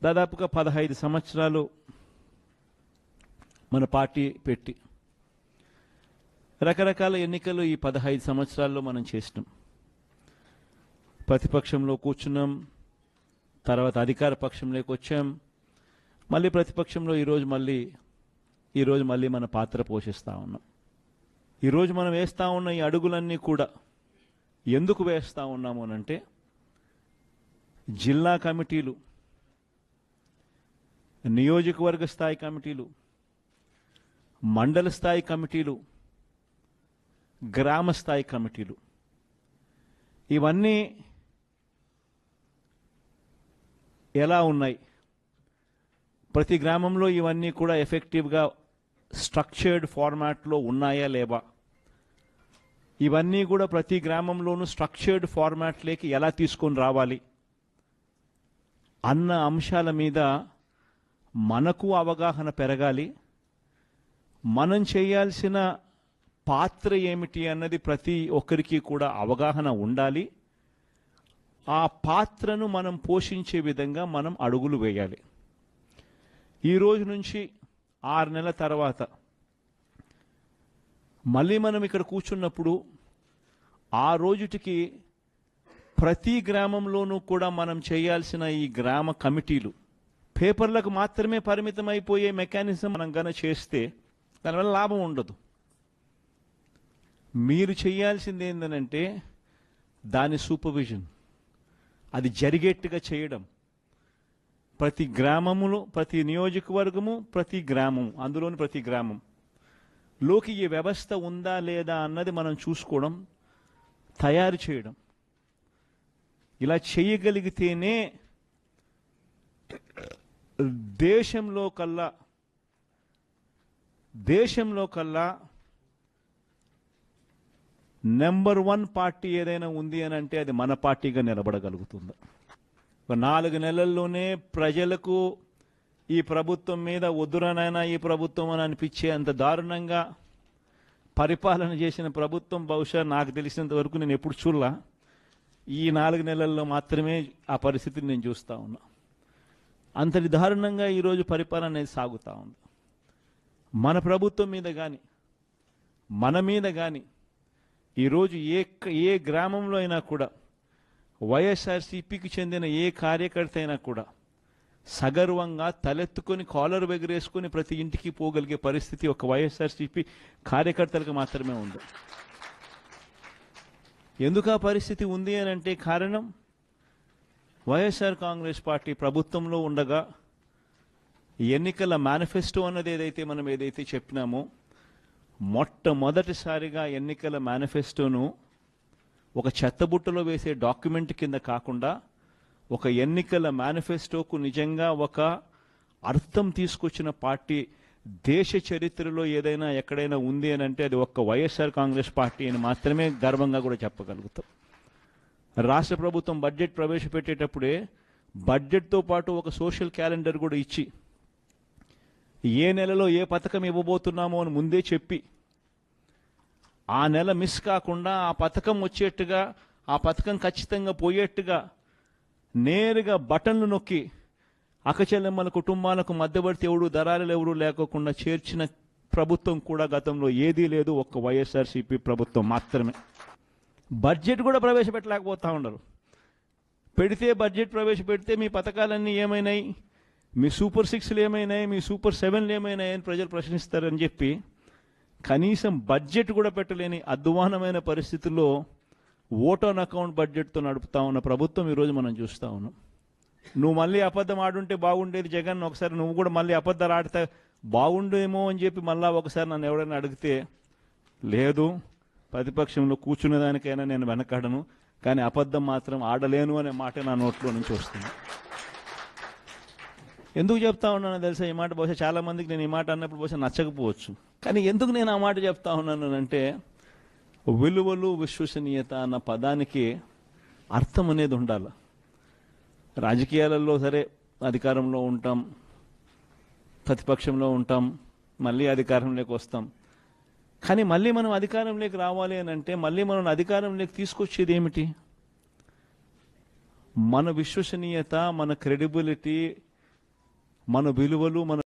దాదాపుగా పదహైదు సంవత్సరాలు మన పార్టీ పెట్టి రకరకాల ఎన్నికలు ఈ పదహైదు సంవత్సరాల్లో మనం చేసినాం ప్రతిపక్షంలో కూర్చున్నాం తర్వాత అధికార పక్షంలోకి వచ్చాం మళ్ళీ ప్రతిపక్షంలో ఈరోజు మళ్ళీ ఈరోజు మళ్ళీ మన పాత్ర పోషిస్తూ ఉన్నాం ఈరోజు మనం వేస్తూ ఉన్న ఈ అడుగులన్నీ కూడా ఎందుకు వేస్తూ ఉన్నాము అనంటే జిల్లా కమిటీలు నియోజకవర్గ స్థాయి కమిటీలు మండల స్థాయి కమిటీలు గ్రామ స్థాయి కమిటీలు ఇవన్నీ ఎలా ఉన్నాయి ప్రతి గ్రామంలో ఇవన్నీ కూడా ఎఫెక్టివ్గా స్ట్రక్చర్డ్ ఫార్మాట్లో ఉన్నాయా లేవా ఇవన్నీ కూడా ప్రతి గ్రామంలోనూ స్ట్రక్చర్డ్ ఫార్మాట్లోకి ఎలా తీసుకొని రావాలి అన్న అంశాల మీద మనకు అవగాహన పెరగాలి మనం చేయాల్సిన పాత్ర ఏమిటి అన్నది ప్రతి ఒక్కరికి కూడా అవగాహన ఉండాలి ఆ పాత్రను మనం పోషించే విధంగా మనం అడుగులు వేయాలి ఈ రోజు నుంచి ఆరు నెలల తర్వాత మళ్ళీ మనం ఇక్కడ కూర్చున్నప్పుడు ఆ రోజుటికి ప్రతి గ్రామంలోనూ కూడా మనం చేయాల్సిన ఈ గ్రామ కమిటీలు పేపర్లకు మాత్రమే పరిమితం అయిపోయే మెకానిజం మనం గన చేస్తే దానివల్ల లాభం ఉండదు మీరు చేయాల్సింది ఏంటంటే దాని సూపర్విజన్ అది జరిగేట్టుగా చేయడం ప్రతి గ్రామములో ప్రతి నియోజకవర్గము ప్రతి గ్రామం అందులోని ప్రతి గ్రామం లోకి ఈ వ్యవస్థ ఉందా లేదా అన్నది మనం చూసుకోవడం తయారు చేయడం ఇలా చేయగలిగితేనే దేశంలో కల్లా దేశంలో కల్లా నెంబర్ వన్ పార్టీ ఏదైనా ఉంది అని అంటే అది మన పార్టీగా నిలబడగలుగుతుంది ఒక నాలుగు నెలల్లోనే ప్రజలకు ఈ ప్రభుత్వం మీద వద్దురనైనా ఈ ప్రభుత్వం అని అనిపించే అంత దారుణంగా పరిపాలన చేసిన ప్రభుత్వం బహుశా నాకు తెలిసినంత వరకు నేను ఎప్పుడు చూడలా ఈ నాలుగు నెలల్లో మాత్రమే ఆ పరిస్థితిని నేను చూస్తూ ఉన్నా అంతటి దారుణంగా ఈరోజు పరిపాలన అనేది సాగుతూ ఉంది మన ప్రభుత్వం మీద కానీ మన మీద కానీ ఈరోజు ఏ ఏ గ్రామంలో అయినా కూడా వైఎస్ఆర్సీపీకి చెందిన ఏ కార్యకర్త అయినా కూడా సగర్వంగా తలెత్తుకొని కాలర్ ఎగరేసుకొని ప్రతి ఇంటికి పోగలిగే పరిస్థితి ఒక వైఎస్ఆర్సీపీ కార్యకర్తలకు మాత్రమే ఉంది ఎందుకు ఆ పరిస్థితి ఉంది అని అంటే కారణం వైఎస్ఆర్ కాంగ్రెస్ పార్టీ ప్రభుత్వంలో ఉండగా ఎన్నికల మేనిఫెస్టో అన్నది ఏదైతే మనం ఏదైతే చెప్పినామో మొట్టమొదటిసారిగా ఎన్నికల మేనిఫెస్టోను ఒక చెత్తబుట్టలో వేసే డాక్యుమెంట్ కింద కాకుండా ఒక ఎన్నికల మేనిఫెస్టోకు నిజంగా ఒక అర్థం తీసుకొచ్చిన పార్టీ దేశ చరిత్రలో ఏదైనా ఎక్కడైనా ఉంది అని అంటే అది ఒక్క వైఎస్ఆర్ కాంగ్రెస్ పార్టీ అని మాత్రమే గర్వంగా కూడా చెప్పగలుగుతాం రాష్ట్ర ప్రభుత్వం బడ్జెట్ ప్రవేశపెట్టేటప్పుడే బడ్జెట్తో పాటు ఒక సోషల్ క్యాలెండర్ కూడా ఇచ్చి ఏ నెలలో ఏ పథకం ఇవ్వబోతున్నామో అని ముందే చెప్పి ఆ నెల మిస్ కాకుండా ఆ పథకం వచ్చేట్టుగా ఆ పథకం ఖచ్చితంగా పోయేట్టుగా నేరుగా బటన్లు నొక్కి అకచెల్లెమ్మల కుటుంబాలకు మధ్యవర్తి ఎవడు దళారులు ఎవరు లేకోకుండా చేర్చిన ప్రభుత్వం కూడా గతంలో ఏదీ లేదు ఒక్క వైఎస్ఆర్సీపీ ప్రభుత్వం మాత్రమే బడ్జెట్ కూడా ప్రవేశపెట్టలేకపోతా ఉన్నారు పెడితే బడ్జెట్ ప్రవేశపెడితే మీ పథకాలన్నీ ఏమైనాయి మీ సూపర్ సిక్స్లు ఏమైనాయి మీ సూపర్ సెవెన్లు ఏమైనాయి అని ప్రజలు ప్రశ్నిస్తారని చెప్పి కనీసం బడ్జెట్ కూడా పెట్టలేని అధ్వానమైన పరిస్థితుల్లో ఓట్ ఆన్ అకౌంట్ బడ్జెట్తో నడుపుతా ఉన్న ప్రభుత్వం ఈరోజు మనం చూస్తూ ఉన్నాం నువ్వు మళ్ళీ అబద్ధం ఆడుంటే బాగుండేది జగన్ ఒకసారి నువ్వు కూడా మళ్ళీ అబద్ధాలు ఆడితే బాగుండేమో అని చెప్పి మళ్ళా ఒకసారి నన్ను ఎవరైనా అడిగితే లేదు ప్రతిపక్షంలో కూర్చునేదానికైనా నేను వెనకాడను కానీ అబద్ధం మాత్రం ఆడలేను అనే మాట నా నోట్లో నుంచి వస్తుంది ఎందుకు చెప్తా ఉన్నానో తెలుసా ఈ మాట బహుశా చాలా మందికి నేను ఈ మాట అన్నప్పుడు బహుశా నచ్చకపోవచ్చు కానీ ఎందుకు నేను ఆ మాట చెప్తా ఉన్నాను అంటే విలువలు విశ్వసనీయత అన్న పదానికి అర్థం అనేది ఉండాలి రాజకీయాలలో సరే అధికారంలో ఉంటాం ప్రతిపక్షంలో ఉంటాం మళ్ళీ అధికారంలోకి వస్తాం కానీ మళ్ళీ మనం అధికారంలోకి రావాలి అని అంటే మళ్ళీ మనం అధికారంలోకి తీసుకొచ్చేది ఏమిటి మన విశ్వసనీయత మన క్రెడిబిలిటీ మన విలువలు మన